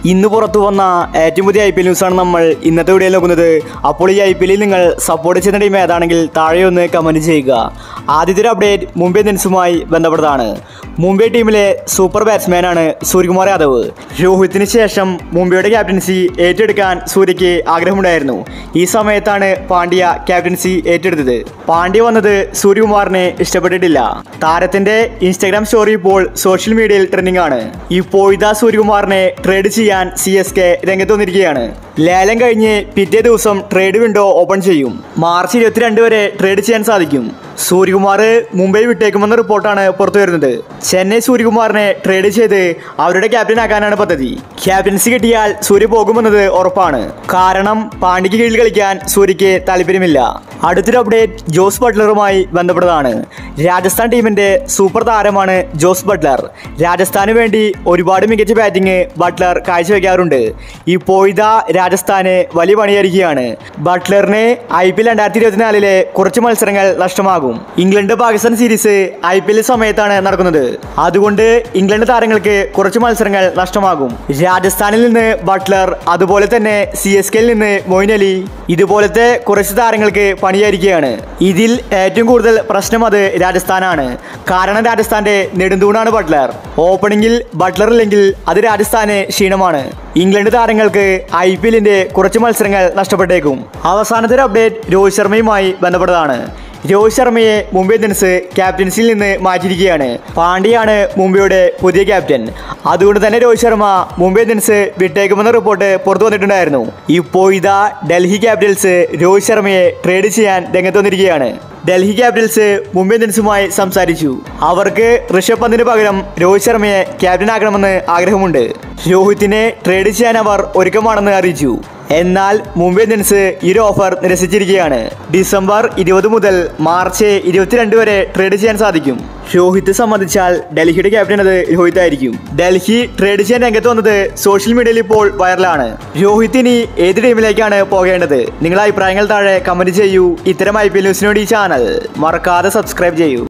ഇന്ന് പുറത്തു വന്ന ഏറ്റവും പുതിയ ഐ പി എൽ ന്യൂസാണ് നമ്മൾ ഇന്നത്തെ വീഡിയോയിൽ നോക്കുന്നത് അപ്പോൾ ഈ ഐ പി എല്ലിൽ നിങ്ങൾ സപ്പോർട്ട് ചെയ്യുന്ന ടീം ഏതാണെങ്കിൽ താഴെ ഒന്ന് കമൻറ്റ് ചെയ്യുക ആദ്യത്തെ ഒരു അപ്ഡേറ്റ് മുംബൈ ഇന്ത്യൻസുമായി ബന്ധപ്പെട്ടതാണ് മുംബൈ ടീമിലെ സൂപ്പർ ബാറ്റ്സ്മാനാണ് സൂര്യകുമാർ യാദവ് രോഹിത്തിന് ശേഷം മുംബൈയുടെ ക്യാപ്റ്റൻസി ഏറ്റെടുക്കാൻ സൂര്യയ്ക്ക് ആഗ്രഹമുണ്ടായിരുന്നു ഈ സമയത്താണ് പാണ്ഡ്യ ക്യാപ്റ്റൻസി ഏറ്റെടുത്തത് പാണ്ഡ്യ വന്നത് സൂര്യകുമാറിനെ ഇഷ്ടപ്പെട്ടിട്ടില്ല താരത്തിന്റെ ഇൻസ്റ്റാഗ്രാം സ്റ്റോറി ഇപ്പോൾ സോഷ്യൽ മീഡിയയിൽ ട്രെൻഡിംഗ് ആണ് ഇപ്പോൾ ഇതാ സൂര്യകുമാറിനെ ട്രേഡ് ചെയ്യാൻ സി എസ് കെ രംഗത്ത് വന്നിരിക്കുകയാണ് ലേലം കഴിഞ്ഞ് പിറ്റേ ദിവസം ട്രേഡ് വിൻഡോ ഓപ്പൺ ചെയ്യും മാർച്ച് ഇരുപത്തിരണ്ട് വരെ ട്രേഡ് ചെയ്യാൻ സാധിക്കും സൂര്യകുമാർ മുംബൈ വിട്ടേക്കുമെന്ന റിപ്പോർട്ടാണ് പുറത്തു വരുന്നത് ചെന്നൈ സൂര്യകുമാറിനെ ട്രേഡ് ചെയ്ത് അവരുടെ ക്യാപ്റ്റൻ ആക്കാനാണ് പദ്ധതി ക്യാപ്റ്റൻസി കിട്ടിയാൽ സൂര്യ പോകുമെന്നത് ഉറപ്പാണ് കാരണം പാണ്ഡ്യയ്ക്ക് കീഴിൽ കളിക്കാൻ സൂര്യയ്ക്ക് താല്പര്യമില്ല അടുത്തൊരു അപ്ഡേറ്റ് ജോസ് ബട്ട്ലറുമായി ബന്ധപ്പെട്ടതാണ് രാജസ്ഥാൻ ടീമിന്റെ സൂപ്പർ താരമാണ് ജോസ് ബട്ട്ലർ രാജസ്ഥാന് വേണ്ടി ഒരുപാട് മികച്ച ബാറ്റിംഗ് ബട്ട്ലർ കാഴ്ചവെക്കാറുണ്ട് ഇപ്പോൾ ഇതാ രാജസ്ഥാന് വലിയ പണിയായിരിക്കുകയാണ് ബട്ട്ലറിന് ഐ പി എൽ രണ്ടായിരത്തി ഇരുപത്തിനാലിലെ കുറച്ച് മത്സരങ്ങൾ നഷ്ടമാകും England Pakistan series I P L സമയത്താണ് നടക്കുന്നത് അതുകൊണ്ട് ഇംഗ്ലണ്ട് താരങ്ങൾക്ക് കുറച്ച് മത്സരങ്ങൾ നഷ്ടമാകും രാജസ്ഥാനിൽ നിന്ന് ബട്ട്ലർ അതുപോലെ തന്നെ സി എസ് കെയിൽ നിന്ന് മൊയിൻ അലി ഇതുപോലത്തെ കുറച്ച് താരങ്ങൾക്ക് പണിയായിരിക്കുകയാണ് ഇതിൽ ഏറ്റവും കൂടുതൽ പ്രശ്നം അത് രാജസ്ഥാനാണ് കാരണം രാജസ്ഥാന്റെ നെടുന്തൂണാണ് ബട്ട്ലർ ഓപ്പണിംഗിൽ ബട്ട്ലർ ഇല്ലെങ്കിൽ അത് രാജസ്ഥാന് ക്ഷീണമാണ് ഇംഗ്ലണ്ട് താരങ്ങൾക്ക് ഐ പി എല്ലിന്റെ കുറച്ച് മത്സരങ്ങൾ നഷ്ടപ്പെട്ടേക്കും അവസാനത്തെ ഒരു അപ്ഡേറ്റ് രോഹിത് ശർമ്മയുമായി ബന്ധപ്പെട്ടതാണ് രോഹിത് ശർമ്മയെ മുംബൈ ഇന്ത്യൻസ് ക്യാപ്റ്റൻസിയിൽ നിന്ന് മാറ്റിയിരിക്കുകയാണ് പാണ്ഡ്യയാണ് മുംബൈയുടെ പുതിയ ക്യാപ്റ്റൻ അതുകൊണ്ട് തന്നെ രോഹിത് ശർമ്മ മുംബൈ ഇന്ത്യൻസ് വിട്ടേക്കുമെന്ന റിപ്പോർട്ട് പുറത്തു വന്നിട്ടുണ്ടായിരുന്നു ഇപ്പോൾ ഇതാ ഡൽഹി ക്യാപിറ്റൽസ് രോഹിത് ശർമ്മയെ ട്രേഡ് ചെയ്യാൻ രംഗത്ത് വന്നിരിക്കുകയാണ് ഡൽഹി ക്യാപിറ്റൽസ് മുംബൈ ഇന്ത്യൻസുമായി സംസാരിച്ചു അവർക്ക് ഋഷഭ് പന്തിന് പകരം രോഹിത് ശർമ്മയെ ക്യാപ്റ്റൻ ആക്കണമെന്ന് ആഗ്രഹമുണ്ട് രോഹിത്തിനെ ട്രേഡ് ചെയ്യാൻ അവർ ഒരുക്കമാണെന്ന് അറിയിച്ചു എന്നാൽ മുംബൈ ഇന്ത്യൻസ് ഈ ഒരു ഓഫർ നിരസിച്ചിരിക്കുകയാണ് ഡിസംബർ ഇരുപത് മുതൽ മാർച്ച് ഇരുപത്തിരണ്ട് വരെ ട്രേഡ് ചെയ്യാൻ സാധിക്കും രോഹിത് സംബന്ധിച്ചാൽ ഡൽഹിയുടെ ക്യാപ്റ്റൻ അത് രോഹിത് ആയിരിക്കും ഡൽഹി ട്രേഡ് ചെയ്യാൻ രംഗത്ത് വന്നത് സോഷ്യൽ മീഡിയയിൽ ഇപ്പോൾ വൈറലാണ് രോഹിത് ഇനി ഏത് ടീമിലേക്കാണ് പോകേണ്ടത് നിങ്ങളുടെ അഭിപ്രായങ്ങൾ താഴെ കമന്റ് ചെയ്യൂ ഇത്തരം ഐ പി എൽ ന്യൂസിനോട് ഈ ചാനൽ മറക്കാതെ സബ്സ്ക്രൈബ് ചെയ്യൂ